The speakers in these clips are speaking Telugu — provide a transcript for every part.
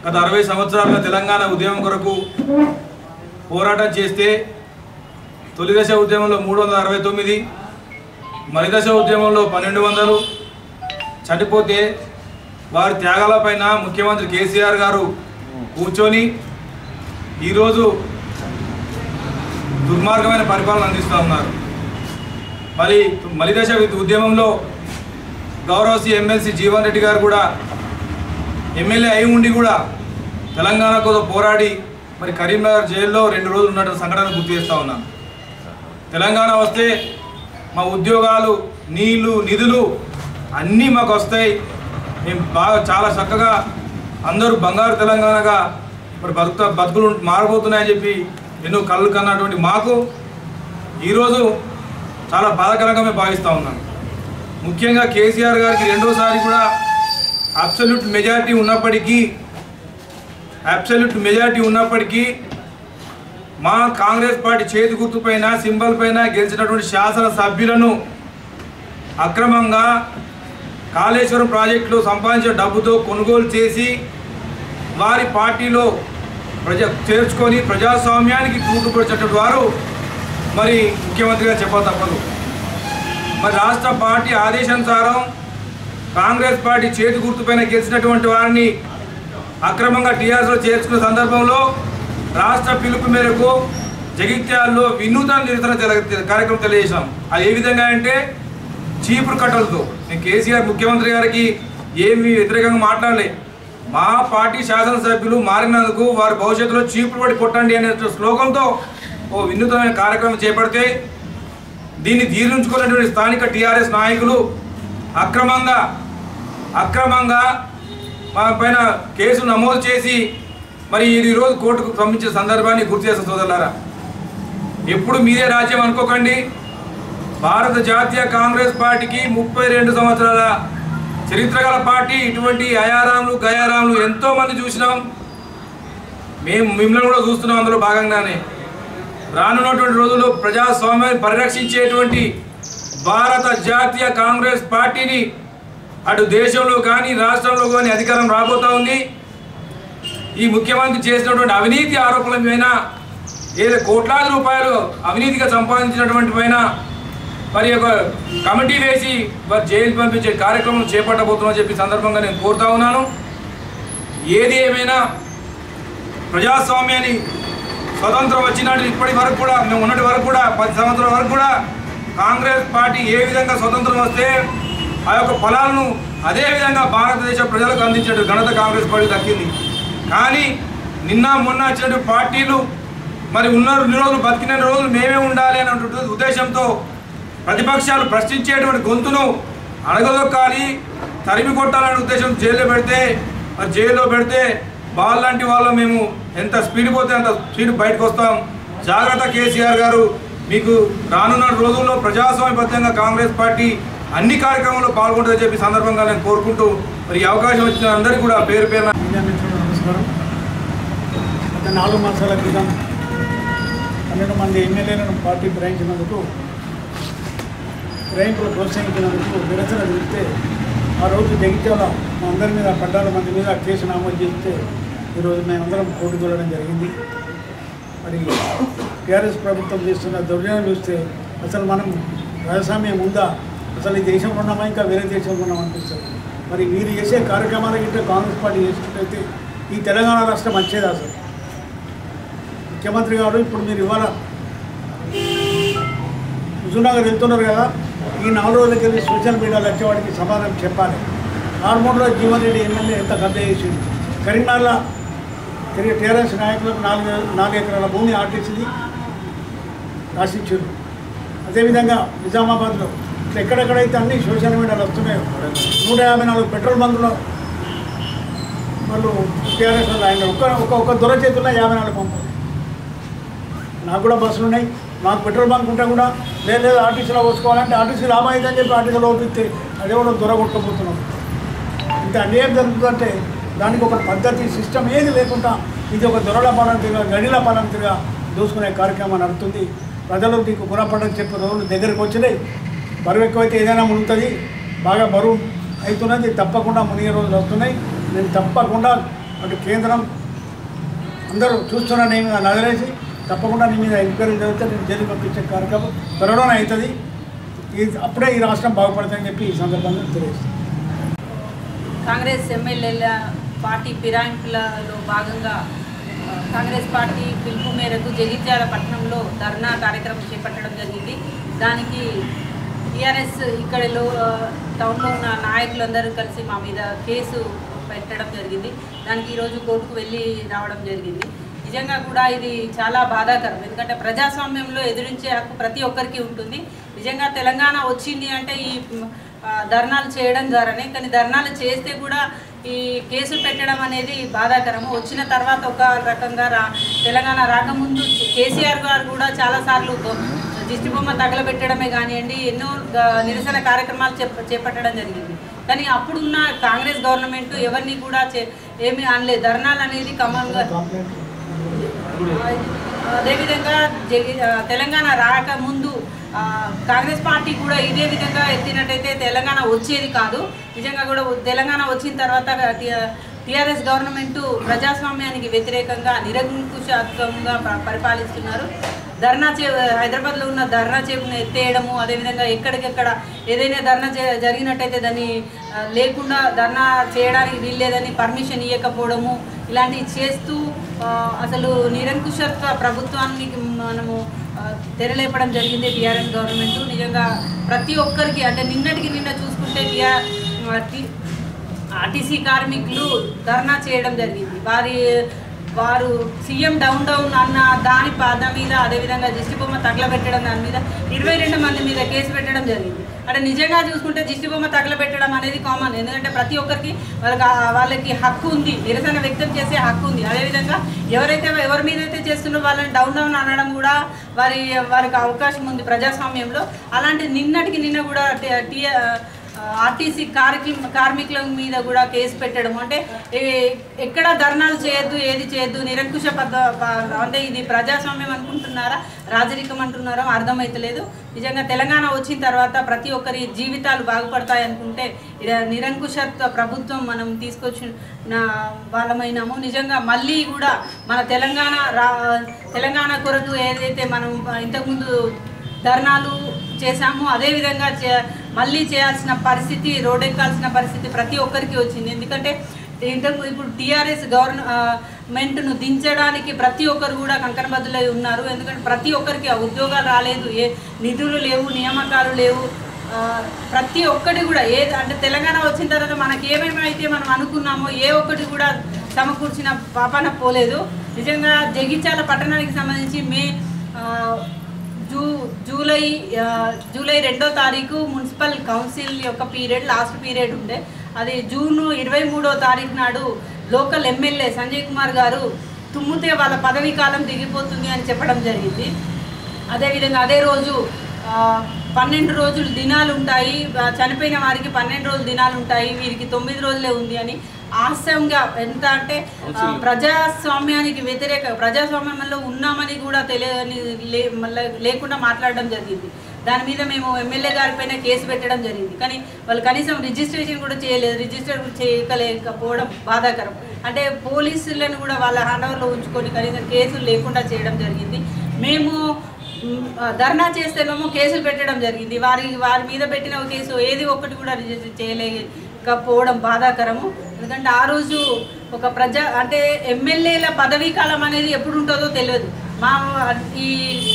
గత అరవై సంవత్సరాలుగా తెలంగాణ ఉద్యమం కొరకు పోరాటం చేస్తే తొలి దశ ఉద్యమంలో మూడు వందల అరవై తొమ్మిది మరి దశ ఉద్యమంలో పన్నెండు వందలు చనిపోతే వారి త్యాగాలపైన ముఖ్యమంత్రి కేసీఆర్ గారు కూర్చొని ఈరోజు దుర్మార్గమైన పరిపాలన అందిస్తూ ఉన్నారు మరి మలిదశ ఉద్యమంలో గౌరవ సి ఎమ్మెల్సీ జీవన్ రెడ్డి గారు కూడా ఎమ్మెల్యే అయి ఉండి కూడా తెలంగాణ కోసం పోరాడి మరి కరీంనగర్ జైల్లో రెండు రోజులు ఉన్నటువంటి సంఘటన గుర్తు చేస్తూ ఉన్నాను తెలంగాణ వస్తే మా ఉద్యోగాలు నీళ్లు నిధులు అన్నీ మాకు వస్తాయి మేము బాగా చాలా చక్కగా అందరూ బంగారు తెలంగాణగా మరి బతుకుతా బతుకులు మారబోతున్నాయని చెప్పి ఎన్నో కళ్ళు కన్నటువంటి మాకు ఈరోజు చాలా బాధాకరంగా మేము భావిస్తూ ఉన్నాం ముఖ్యంగా కేసీఆర్ గారికి రెండోసారి కూడా అబ్సల్యూట్ మెజారిటీ ఉన్నప్పటికీ అబ్సల్యూట్ మెజారిటీ ఉన్నప్పటికీ మా కాంగ్రెస్ పార్టీ చేతి గుర్తుపైన సింబల్ పైన గెలిచినటువంటి శాసన సభ్యులను అక్రమంగా కాళేశ్వరం ప్రాజెక్టులో సంపాదించిన డబ్బుతో కొనుగోలు చేసి వారి పార్టీలో ప్రజ చేర్చుకొని ప్రజాస్వామ్యానికి కూటుపడినటువంటి వారు మరి ముఖ్యమంత్రిగా చెప్ప తప్పదు మరి రాష్ట్ర పార్టీ ఆదేశానుసారం కాంగ్రెస్ పార్టీ చేతి గుర్తుపైన గెలిచినటువంటి వారిని అక్రమంగా టీఆర్ఎస్లో చేర్చుకున్న సందర్భంలో రాష్ట్ర పిలుపు మేరకు జగిత్యాల్లో వినూతన నిరసన తెల- కార్యక్రమం తెలియజేశాం అది ఏ విధంగా అంటే చీపురు కట్టలతో నేను కేసీఆర్ ముఖ్యమంత్రి గారికి ఏమి వ్యతిరేకంగా మాట్లాడలే మా పార్టీ శాసనసభ్యులు మారినందుకు వారి భవిష్యత్తులో చీపురు పడి కొట్టండి అనే శ్లోకంతో ఓ వినూతమైన కార్యక్రమం చేపడితే దీన్ని జీర్ణించుకున్నటువంటి స్థానిక టీఆర్ఎస్ నాయకులు అక్రమంగా అక్రమంగా మా పైన కేసు నమోదు చేసి మరి ఇది ఈరోజు కోర్టుకు పంపించిన సందర్భాన్ని గుర్తు చేసిన సోదరులారా ఎప్పుడు మీదే రాజ్యం అనుకోకండి భారత జాతీయ కాంగ్రెస్ పార్టీకి ముప్పై రెండు సంవత్సరాల చరిత్ర గల పార్టీ ఇటువంటి అయారాములు గయారాములు ఎంతో మంది చూసినాం మేము మిమ్మల్ని కూడా చూస్తున్నాం అందులో భాగంగానే రానున్నటువంటి రోజుల్లో ప్రజాస్వామ్యాన్ని పరిరక్షించేటువంటి భారత జాతీయ కాంగ్రెస్ పార్టీని అటు దేశంలో కానీ రాష్ట్రంలో కానీ అధికారం రాబోతా ఉంది ఈ ముఖ్యమంత్రి చేసినటువంటి అవినీతి ఆరోపణల పైన ఏదో కోట్లాది రూపాయలు అవినీతిగా సంపాదించినటువంటి పైన మరి ఒక కమిటీ వేసి వారు జైలు పంపించే కార్యక్రమం చేపట్టబోతున్నామని చెప్పి సందర్భంగా నేను కోరుతా ఉన్నాను ఏది ఏమైనా ప్రజాస్వామ్యాన్ని స్వతంత్రం వచ్చినట్టు ఇప్పటి వరకు కూడా మేము ఉన్నటి వరకు కూడా పది సంవత్సరాల వరకు కూడా కాంగ్రెస్ పార్టీ ఏ విధంగా స్వతంత్రం వస్తే ఆ యొక్క ఫలాలను అదే విధంగా భారతదేశ ప్రజలకు అందించే ఘనత కాంగ్రెస్ పార్టీ దక్కింది కానీ నిన్న మొన్న వచ్చినటువంటి పార్టీలు మరి ఉన్న రెండు రోజులు బతికిన రోజులు మేమే ఉండాలి అనేటువంటి ఉద్దేశంతో ప్రతిపక్షాలు ప్రశ్నించేటువంటి గొంతును అడగదొక్కాలి తరిమి కొట్టాలనే ఉద్దేశం జైల్లో పెడితే మరి జైల్లో పెడితే వాళ్ళంటి వాళ్ళు మేము ఎంత స్పీడ్ పోతే అంత స్పీడ్ బయటకు వస్తాం జాగ్రత్త కేసీఆర్ గారు మీకు రానున్న రోజుల్లో ప్రజాస్వామ్యబద్ధంగా కాంగ్రెస్ పార్టీ అన్ని కార్యక్రమాల్లో పాల్గొంటుందని చెప్పి సందర్భంగా నేను కోరుకుంటూ మరి ఈ అవకాశం వచ్చిన అందరికీ కూడా పేరు పేరున మీడియా మిత్రులకు నమస్కారం గత నాలుగు మాసాల క్రితం పన్నెండు మంది ఎమ్మెల్యేలను పార్టీ ఫిరాయించినందుకు ఫిరాయింపులు ప్రోత్సహించినందుకు నిరసన తెలిస్తే ఆ రోజు జగిత్యాల మా అందరి మీద పద్నాలుగు మంది మీద కేసు నమోదు చేస్తే ఈరోజు మేమందరం కోర్టు చూడడం జరిగింది మరి టీఆర్ఎస్ ప్రభుత్వం చేస్తున్న దౌర్జన్యం చూస్తే అసలు మనం వ్యవసాయం ఉందా అసలు ఈ దేశంలో ఉన్నామా ఇంకా వేరే దేశంలో ఉన్నామా అనిపిస్తుంది మరి వీరు చేసే కార్యక్రమాల గిట్ట కాంగ్రెస్ పార్టీ చేసినట్టయితే ఈ తెలంగాణ రాష్ట్రం వచ్చేది అసలు ముఖ్యమంత్రి గారు ఇప్పుడు మీరు ఇవాళ హుజూర్నగర్ వెళ్తున్నారు కదా ఈ నాలుగు రోజులకి వెళ్ళి సోషల్ మీడియాలో వచ్చేవాడికి సమాధానం చెప్పాలి ఆర్మూర్లో జీవన్ రెడ్డి ఎమ్మెల్యే ఎంత కబ్జా చేసింది కరీంనగర్లో తిరిగి టీఆర్ఎస్ నాయకులకు నాలుగు నాలుగు ఎకరాల భూమి ఆర్టీసీది రాసిచ్చారు అదేవిధంగా నిజామాబాద్లో ఇట్లా ఎక్కడెక్కడైతే అన్ని సోషల్ మీడియాలో వస్తున్నాయో నూట యాభై నాలుగు పెట్రోల్ బంకులో వాళ్ళు టీఆర్ఎస్ వాళ్ళు ఆయన ఒక్క ఒక్క ఒక్క దొర చేతుల్లో యాభై నాలుగు పంపులు నాకు కూడా బస్సులు ఉన్నాయి మాకు పెట్రోల్ బంక్ ఉంటే కూడా లేదు లేదు ఆర్టీసీలో పోసుకోవాలంటే ఆర్టీసీ లాభం అయిందని చెప్పి ఆర్టీసీలో ఓపిస్తే అదే కూడా దొర కొట్టుకుపోతున్నాం ఇంత అన్యాయం జరుగుతుందంటే దానికి ఒక పద్ధతి సిస్టమ్ ఏది లేకుండా ఇది ఒక దొరల పనంతిగా గడిల పనంతిగా దూసుకునే కార్యక్రమం నడుస్తుంది ప్రజలు నీకు గుణపడని చెప్పే రోజులు దగ్గరికి వచ్చినాయి బరువు ఎక్కువైతే ఏదైనా మునుగుతుంది బాగా బరువు అవుతున్నది తప్పకుండా మునిగే రోజులు వస్తున్నాయి నేను తప్పకుండా అటు కేంద్రం అందరూ చూస్తున్నా నీ మీద నజరేసి తప్పకుండా నీ మీద ఎంక్వైరీ జరిగితే నేను జైలు పంపించే కార్యక్రమం త్వరలోనే అవుతుంది ఈ అప్పుడే ఈ రాష్ట్రం బాగుపడుతుందని చెప్పి ఈ సందర్భంగా తెలియజేస్తాను కాంగ్రెస్ ఎమ్మెల్యేల పార్టీ ఫిరాయింపులలో భాగంగా ఆ, కాంగ్రెస్ పార్టీ పిలుపు మేరకు జగిత్యాల పట్టణంలో ధర్నా కార్యక్రమం చేపట్టడం జరిగింది దానికి టీఆర్ఎస్ ఇక్కడ లో- ఆ, టౌన్లో ఉన్న నాయకులందరూ కలిసి మా మీద కేసు పెట్టడం జరిగింది దానికి ఈరోజు కోర్టుకు వెళ్ళి రావడం జరిగింది నిజంగా కూడా ఇది చాలా బాధాకరం ఎందుకంటే ప్రజాస్వామ్యంలో ఎదురించే హక్కు ప్రతి ఒక్కరికి ఉంటుంది నిజంగా తెలంగాణ వచ్చింది అంటే ఈ మ్, ఆ, ధర్నాలు చేయడం ద్వారానే కానీ ధర్నాలు చేస్తే కూడా ఈ కేసులు పెట్టడం అనేది బాధాకరము వచ్చిన తర్వాత ఒక రకంగా రా తెలంగాణ రాకముందు కేసీఆర్ గారు కూడా చాలాసార్లు గొ- దిష్టి బొమ్మ తగలబెట్టడమే కానివ్వండి ఎన్నో గ- నిరసన కార్యక్రమాలు చేప చేపట్టడం జరిగింది కానీ అప్పుడున్న కాంగ్రెస్ గవర్నమెంట్ ఎవరిని కూడా చే- ఏమీ అనలేదు ధర్నాలు అనేది కామన్గా అదేవిధంగా జగి ఆ, తెలంగాణ రాక ముందు ఆ, కాంగ్రెస్ పార్టీ కూడా ఇదే విధంగా ఎత్తినట్టయితే తెలంగాణ వచ్చేది కాదు నిజంగా కూడా తెలంగాణ వచ్చిన తర్వాత టీఆర్ఎస్ గవర్నమెంట్ ప్రజాస్వామ్యానికి వ్యతిరేకంగా నిరంకుశత్వంగా ప- పరిపాలిస్తున్నారు ధర్నా చే హైదరాబాద్లో ఉన్న ధర్నా చేపును ఎత్తేయడము అదేవిధంగా ఎక్కడికెక్కడ ఏదైనా ధర్నా చే జరిగినట్టయితే దాన్ని ఆ, లేకుండా ధర్నా చేయడానికి వీల్లేదని పర్మిషన్ ఇవ్వకపోవడము ఇలాంటివి చేస్తూ ఆ, అసలు నిరంకుశత్వ ప్రభుత్వానికి మనము ఆ, తెరలేపడం జరిగింది టీఆర్ఎస్ గవర్నమెంట్ నిజంగా ప్రతి ఒక్కరికి అంటే నిన్నటికి నిన్న చూసుకుంటే టీఆర్ ఆర్టీసీ కార్మికులు ధర్నా చేయడం జరిగింది వారి వారు సీఎం డౌన్ డౌన్ అన్న దాని పాద మీద అదేవిధంగా దిష్టి బొమ్మ తగలబెట్టడం దాని మీద ఇరవై రెండు మంది మీద కేసు పెట్టడం జరిగింది అంటే నిజంగా చూసుకుంటే దిష్టి బొమ్మ తగలబెట్టడం అనేది కామన్ ఎందుకంటే ప్రతి ఒక్కరికి వాళ్ళకి ఆ- వాళ్ళకి హక్కు ఉంది నిరసన వ్యక్తం చేసే హక్కు ఉంది అదేవిధంగా ఎవరైతే ఎవరి మీద అయితే చేస్తున్నారో వాళ్ళని డౌన్ డౌన్ అనడం కూడా వారి వారికి అవకాశం ఉంది ప్రజాస్వామ్యంలో అలాంటి నిన్నటికి నిన్న కూడా టీ- టీ ఆర్టీసీ కార్కి కార్మికుల మీద కూడా కేసు పెట్టడం అంటే ఏ- ఎక్కడ ధర్నాలు చేయొద్దు ఏది చేయొద్దు నిరంకుశ పద్ధ ప- అంటే ఇది ప్రజాస్వామ్యం అనుకుంటున్నారా రాజరికం అంటున్నారా అర్థమైతలేదు నిజంగా తెలంగాణ వచ్చిన తర్వాత ప్రతి ఒక్కరి జీవితాలు బాగుపడతాయి అనుకుంటే ఇడ నిరంకుశత్వ ప్రభుత్వం మనం తీసుకొచ్చిన వాళ్ళమైనాము నిజంగా మళ్ళీ కూడా మన తెలంగాణ రా తెలంగాణ కొరకు ఏదైతే మనం ఇంతకుముందు ధర్నాలు చేశాము అదేవిధంగా చే మళ్ళీ చేయాల్సిన పరిస్థితి రోడ్డెక్కాల్సిన పరిస్థితి ప్రతి ఒక్కరికి వచ్చింది ఎందుకంటే ఇంతకు ఇప్పుడు టీఆర్ఎస్ గవర్నమెంట్ను దించడానికి ప్రతి ఒక్కరు కూడా కంకణబద్దులై ఉన్నారు ఎందుకంటే ప్రతి ఒక్కరికి ఆ ఉద్యోగాలు రాలేదు ఏ నిధులు లేవు నియామకాలు లేవు ఆ, ప్రతి ఒక్కటి కూడా ఏ అంటే తెలంగాణ వచ్చిన తర్వాత మనకి ఏమేమి అయితే మనం అనుకున్నామో ఏ ఒక్కటి కూడా సమకూర్చిన పాపాన పోలేదు నిజంగా జగిత్యాల పట్టణానికి సంబంధించి మే ఆ, జూ జూలై ఆ, జూలై రెండో తారీఖు మున్సిపల్ కౌన్సిల్ యొక్క పీరియడ్ లాస్ట్ పీరియడ్ ఉండే అది జూన్ ఇరవై మూడో తారీఖు నాడు లోకల్ ఎమ్మెల్యే సంజయ్ కుమార్ గారు తుమ్మితే వాళ్ళ పదవీ కాలం దిగిపోతుంది అని చెప్పడం జరిగింది అదేవిధంగా అదే రోజు ఆ, పన్నెండు రోజులు దినాలు ఉంటాయి ఆ, చనిపోయిన వారికి పన్నెండు రోజులు దినాలు ఉంటాయి వీరికి తొమ్మిది రోజులే ఉంది అని హాస్యంగా ఎంత అంటే ఆ, ప్రజాస్వామ్యానికి వ్యతిరేక ప్రజాస్వామ్యంలో ఉన్నామని కూడా తెలియని లే మళ్ళీ లేకుండా మాట్లాడడం జరిగింది దాని మీద మేము ఎమ్మెల్యే గారి పైన కేసు పెట్టడం జరిగింది కానీ వాళ్ళు కనీసం రిజిస్ట్రేషన్ కూడా చేయలేదు రిజిస్టర్ కూడా చేయలేకపోవడం బాధాకరం అంటే పోలీసులను కూడా వాళ్ళ హ్యాండ్ ఓవర్లో ఉంచుకొని కనీసం కేసులు లేకుండా చేయడం జరిగింది మేము మ్, ఆ, ధర్నా చేస్తేనేమో కేసులు పెట్టడం జరిగింది వారి వారి మీద పెట్టిన ఒక కేసు ఏది ఒక్కటి కూడా రిజిస్టర్ చేయలేకపోవడం బాధాకరము ఎందుకంటే ఆ రోజు ఒక ప్రజా అంటే ఎమ్మెల్యేల పదవీ కాలం అనేది ఎప్పుడు ఉంటుందో తెలియదు మా ఈ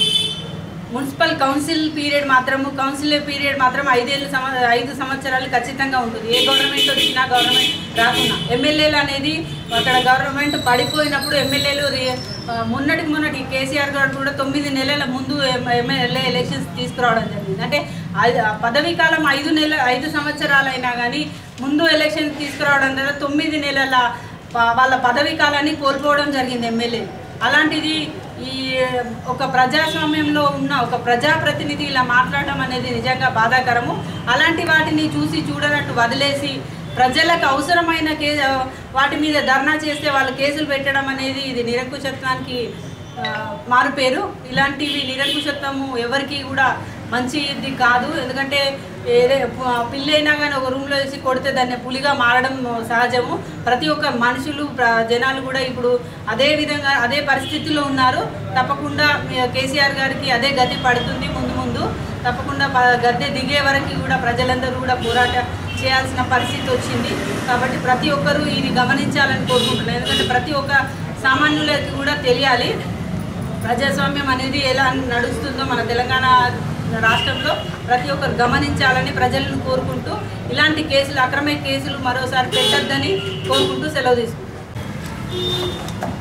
మున్సిపల్ కౌన్సిల్ పీరియడ్ మాత్రము కౌన్సిల్ పీరియడ్ మాత్రం ఐదేళ్ళు సంవ ఐదు సంవత్సరాలు ఖచ్చితంగా ఉంటుంది ఏ గవర్నమెంట్ వచ్చినా గవర్నమెంట్ రాకున్నా ఎమ్మెల్యేలు అనేది అక్కడ గవర్నమెంట్ పడిపోయినప్పుడు ఎమ్మెల్యేలు రి- ఆ, మొన్నటికి మొన్నటి కేసీఆర్ గారు కూడా తొమ్మిది నెలల ముందు ఎమ్- ఎమ్మెల్యే ఎలక్షన్స్ తీసుకురావడం జరిగింది అంటే ఐదు ఆ పదవీ కాలం ఐదు నెల ఐదు సంవత్సరాలైనా కానీ ముందు ఎలక్షన్ తీసుకురావడం ద్వారా తొమ్మిది నెలల ప- వాళ్ళ పదవీ కాలాన్ని కోల్పోవడం జరిగింది ఎమ్మెల్యే అలాంటిది ఈ ఒక ప్రజాస్వామ్యంలో ఉన్న ఒక ప్రజాప్రతినిధి ఇలా మాట్లాడడం అనేది నిజంగా బాధాకరము అలాంటి వాటిని చూసి చూడనట్టు వదిలేసి ప్రజలకు అవసరమైన కే వాటి మీద ధర్నా చేస్తే వాళ్ళు కేసులు పెట్టడం అనేది ఇది నిరంకుశత్వానికి ఆ, మారుపేరు ఇలాంటివి నిరంకుశత్వము ఎవరికి కూడా మంచిది కాదు ఎందుకంటే ఏదే పు- పిల్లి అయినా కానీ ఒక రూమ్లో వేసి కొడితే దాన్ని పులిగా మారడం సహజము ప్రతి ఒక్క మనుషులు ప్ర- జనాలు కూడా ఇప్పుడు అదే విధంగా అదే పరిస్థితిలో ఉన్నారు తప్పకుండా మీ- కేసీఆర్ గారికి అదే గతి పడుతుంది ముందు ముందు తప్పకుండా ప- గద్దె దిగే వరకు కూడా ప్రజలందరూ కూడా పోరాట చేయాల్సిన పరిస్థితి వచ్చింది కాబట్టి ప్రతి ఒక్కరూ ఇది గమనించాలని కోరుకుంటున్నాను ఎందుకంటే ప్రతి ఒక్క సామాన్యులకి కూడా తెలియాలి ప్రజాస్వామ్యం అనేది ఎలా నడుస్తుందో మన తెలంగాణ రాష్ట్రంలో ప్రతి ఒక్కరు గమనించాలని ప్రజలను కోరుకుంటూ ఇలాంటి కేసులు అక్రమ కేసులు మరోసారి పెట్టద్దని కోరుకుంటూ సెలవు తీసుకుంటాం